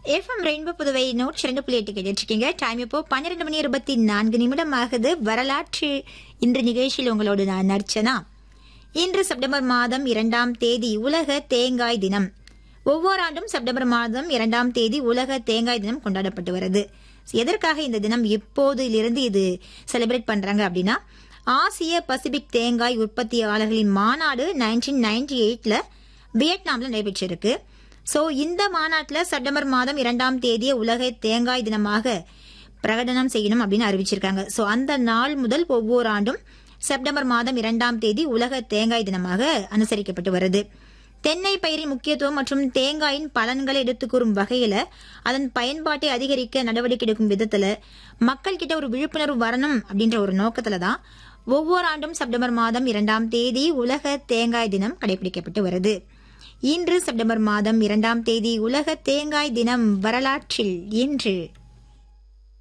FM rainbow Puduvai நூற்றி ரெண்டு புள்ளி எட்டு கேட்டுருக்கீங்க டைம் இப்போ பன்னிரெண்டு மணி இருபத்தி நான்கு நிமிடம் ஆகுது வரலாற்று இன்று நிகழ்ச்சியில் உங்களோடு நான் நர்ச்சனா இன்று செப்டம்பர் மாதம் இரண்டாம் தேதி உலக தேங்காய் தினம் ஒவ்வொரு ஆண்டும் செப்டம்பர் மாதம் இரண்டாம் தேதி உலக தேங்காய் தினம் கொண்டாடப்பட்டு வருது எதற்காக இந்த தினம் இப்போதிலிருந்து இது செலிப்ரேட் பண்றாங்க அப்படின்னா ஆசிய பசிபிக் தேங்காய் உற்பத்தியாளர்களின் மாநாடு நைன்டீன் நைன்டி எயிட்ல வியட்நாம்ல நடைபெற்றிருக்கு சோ இந்த மாநாட்டில் செப்டம்பர் மாதம் இரண்டாம் தேதியை உலக தேங்காய் தினமாக பிரகடனம் செய்யணும் அப்படின்னு அறிவிச்சிருக்காங்க சோ அந்த நாள் முதல் ஒவ்வொரு ஆண்டும் செப்டம்பர் மாதம் இரண்டாம் தேதி உலக தேங்காய் தினமாக அனுசரிக்கப்பட்டு வருது தென்னை பயிரின் முக்கியத்துவம் மற்றும் தேங்காயின் பலன்களை எடுத்து கூறும் வகையில அதன் பயன்பாட்டை அதிகரிக்க நடவடிக்கை எடுக்கும் விதத்துல மக்கள் கிட்ட ஒரு விழிப்புணர்வு வரணும் அப்படின்ற ஒரு நோக்கத்துல தான் ஒவ்வொரு ஆண்டும் செப்டம்பர் மாதம் இரண்டாம் தேதி உலக தேங்காய் தினம் கடைபிடிக்கப்பட்டு வருது இன்று செப்டம்பர் மாதம் இரண்டாம் தேதி உலக தேங்காய் தினம் வரலாற்றில் இன்று